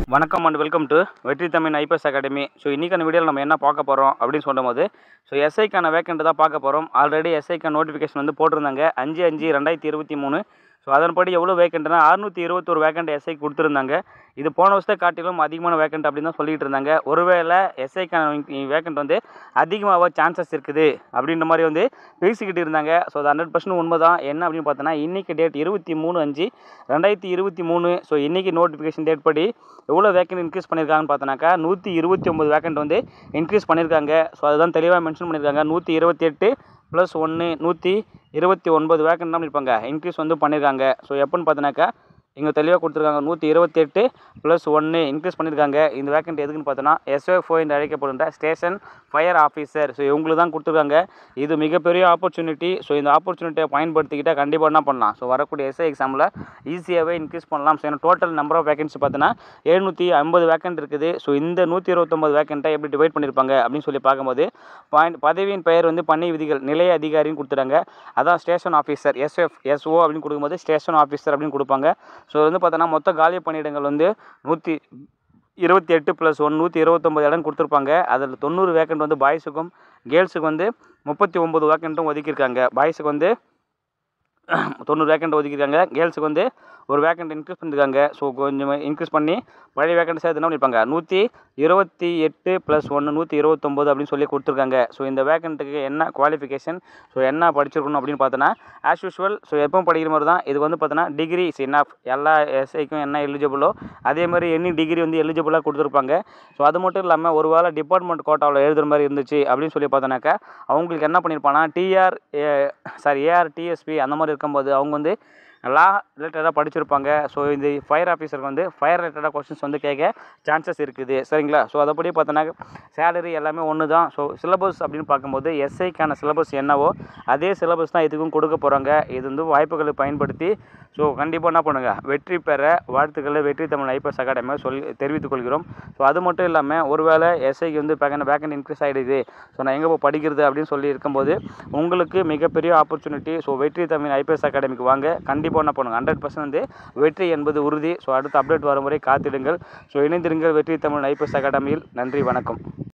வணக்கம் and welcome to வெற்றி Tamil IPS academy so இன்றைக்கான வீடியோவில் நம்ம என்ன பார்க்க போகிறோம் அப்படின்னு சொல்லும்போது ஸோ எஸ்ஐக்கான வேக்கண்ட் தான் பார்க்க போகிறோம் ஆல்ரெடி எஸ்ஐக்கான நோட்டிஃபிகேஷன் வந்து போட்டிருந்தாங்க அஞ்சு அஞ்சு ரெண்டாயிரத்தி இருபத்தி மூணு ஸோ அதன்படி எவ்வளோ வேக்கண்ட்னா அறுநூற்றி இருபத்தொரு வேக்கண்ட் எஸ்ஐ கொடுத்துருந்தாங்க இது போன வருஷத்தை காட்டிலும் அதிகமான வேக்கண்ட் அப்படின்னு தான் சொல்லிட்டு இருந்தாங்க ஒருவேளை எஸ்ஐக்கான வேக்கண்ட் வந்து அதிகமாக சான்சஸ் இருக்குது அப்படின்ற மாதிரி வந்து பேசிக்கிட்டு இருந்தாங்க ஸோ அது ஹண்ட்ரட் பர்சன்ட் உண்மை தான் என்ன அப்படின்னு பார்த்தோன்னா இன்றைக்கி டேட் இருபத்தி மூணு அஞ்சு ரெண்டாயிரத்தி இருபத்தி மூணு ஸோ இன்றைக்கி நோட்டிஃபிகேஷன் டேட் படி எவ்வளோ வேக்கண்ட் இன்க்ரீஸ் பண்ணியிருக்காங்கன்னு பார்த்தோன்னாக்கா நூற்றி இருபத்தி ஒம்பது வேக்கண்ட் வந்து இன்க்ரீஸ் பண்ணியிருக்காங்க ஸோ அதுதான் தெளிவாக மென்ஷன் பண்ணியிருக்காங்க நூற்றி இருபத்தி எட்டு ப்ளஸ் ஒன்று நூற்றி இருபத்தி ஒன்பது வேக்கண்ட் தான் பண்ணியிருப்பாங்க இன்க்ரீஸ் வந்து பண்ணியிருக்காங்க ஸோ எப்போன்னு பார்த்தோன்னாக்கா இங்கே தெளிவாக கொடுத்துருக்காங்க நூற்றி இருபத்தெட்டு ப்ளஸ் ஒன்று இன்க்ரீஸ் பண்ணியிருக்காங்க இந்த வேக்கண்ட் எதுக்குன்னு பார்த்தோன்னா எஸ்ஓஎஃப்ஓ என்று அழைக்கப்படுகின்ற ஸ்டேஷன் ஃபயர் ஆஃபீஸர் ஸோ இவங்களுக்கு தான் கொடுத்துருக்காங்க இது மிகப்பெரிய ஆப்பர்ச்சுனிட்டி ஸோ இந்த ஆப்பர்ச்சுனிட்டியை பயன்படுத்திக்கிட்டால் கண்டிப்பாக என்ன பண்ணலாம் ஸோ வரக்கூடிய எஸ்ஐ எக்ஸாமில் ஈஸியாகவே இன்க்ரீஸ் பண்ணலாம் so total number of vacancy பார்த்தோன்னா எழுநூற்றி ஐம்பது வேக்கண்ட் இருக்குது ஸோ இந்த நூற்றி இருபத்தொம்பது வேக்கண்ட்டை எப்படி டிவைட் பண்ணியிருப்பாங்க அப்படின்னு சொல்லி பார்க்கும்போது பாயிண்ட் பதவியின் பெயர் வந்து பண்ணை விதிகள் நிலைய அதிகாரின்னு கொடுத்துட்டாங்க அதான் ஸ்டேஷன் ஆஃபீஸர் எஸ்எஃப் எஸ்ஓ அப்படின்னு கொடுக்கும்போது ஸ்டேஷன் ஆஃபீஸர் அப்படின்னு கொடுப்பாங்க ஸோ வந்து பார்த்தோன்னா மொத்த காலி பணியிடங்கள் வந்து நூற்றி இருபத்தி எட்டு ப்ளஸ் ஒன் நூற்றி இருபத்தொம்பது இடம் கொடுத்துருப்பாங்க அதில் தொண்ணூறு வேக்கண்ட் வந்து பாய்ஸுக்கும் கேர்ள்ஸுக்கு வந்து முப்பத்தி ஒம்பது வேக்கண்ட்டும் ஒதுக்கியிருக்காங்க பாய்ஸுக்கு வந்து தொண்ணூறு வேக்கண்ட் ஒதுக்கியிருக்காங்க கேர்ள்ஸுக்கு வந்து ஒரு வேக்கண்ட் இன்க்ரீஸ் பண்ணியிருக்காங்க ஸோ கொஞ்சம் இன்க்ரீஸ் பண்ணி பழைய வேக்கண்ட் சேர்த்து என்ன பண்ணியிருப்பாங்க நூற்றி இருபத்தி எட்டு ப்ளஸ் ஒன்று நூற்றி இருபத்தொம்போது அப்படின்னு சொல்லி கொடுத்துருக்காங்க ஸோ இந்த வேக்கண்ட்டுக்கு என்ன குவாலிஃபிகேஷன் ஸோ என்ன படிச்சிருக்கணும் அப்படின்னு பார்த்தோன்னா ஆஸ் யூஷுவல் ஸோ எப்பவும் படிக்கிற மாதிரி தான் இது வந்து பார்த்தோன்னா டிகிரி இஸ் இனஃப் எல்லா எஸ்ஐக்கும் என்ன எலிஜிபிளோ அதே மாதிரி எனி டிகிரி வந்து எலிஜிபிளாக கொடுத்துருப்பாங்க ஸோ அது மட்டும் இல்லாமல் ஒரு வேளை டிபார்ட்மெண்ட் கோட்டாவில் எழுதுகிற மாதிரி இருந்துச்சு அப்படின்னு சொல்லி பார்த்தோன்னாக்கா அவங்களுக்கு என்ன பண்ணியிருப்பாங்கன்னா டிஆர் சாரி ஏஆர் டிஎஸ்பி அந்த மாதிரி இருக்கும்போது அவங்க வந்து லா ரிலேட்டடாக படிச்சிருப்பாங்க ஸோ இந்த ஃபயர் ஆஃபீஸருக்கு வந்து ஃபயர் ரிலேட்டடாக கொஸ்டின்ஸ் வந்து கேட்க சான்சஸ் இருக்குது சரிங்களா ஸோ அதைப்படி பார்த்தோன்னா சேலரி எல்லாமே ஒன்று தான் ஸோ சிலபஸ் அப்படின்னு பார்க்கும்போது எஸ்ஐக்கான சிலபஸ் என்னவோ அதே சிலபஸ் தான் இதுக்கும் கொடுக்க போகிறாங்க இது வந்து வாய்ப்புகளை பயன்படுத்தி ஸோ கண்டிப்பாக என்ன பண்ணுங்கள் வெற்றி பெற வாழ்த்துக்களை வெற்றி தமிழ் ஐபிஎஸ் அகாடமியை சொல்லி தெரிவித்துக் கொள்கிறோம் ஸோ அது மட்டும் இல்லாமல் ஒருவேளை எஸ்ஐக்கு வந்து பேக்கண்ட் பேக்கண்ட் இன்க்ரீஸ் ஆகிடுது ஸோ நான் எங்கே போய் படிக்கிறது அப்படின்னு சொல்லி இருக்கும்போது உங்களுக்கு மிகப்பெரிய ஆப்பர்ச்சுனிட்டி ஸோ வெற்றி தமிழ் ஐபிஎஸ் அகாடமிக்கு வாங்க கண்டிப்பாக என்ன பண்ணுங்கள் ஹண்ட்ரட் பர்சன்ட் வந்து வெற்றி என்பது உறுதி ஸோ அடுத்த அப்டேட் வரும் வரை காத்திடுங்கள் ஸோ இணைந்திருங்கள் வெற்றி தமிழ் ஐபிஎஸ் அகாடமியில் நன்றி வணக்கம்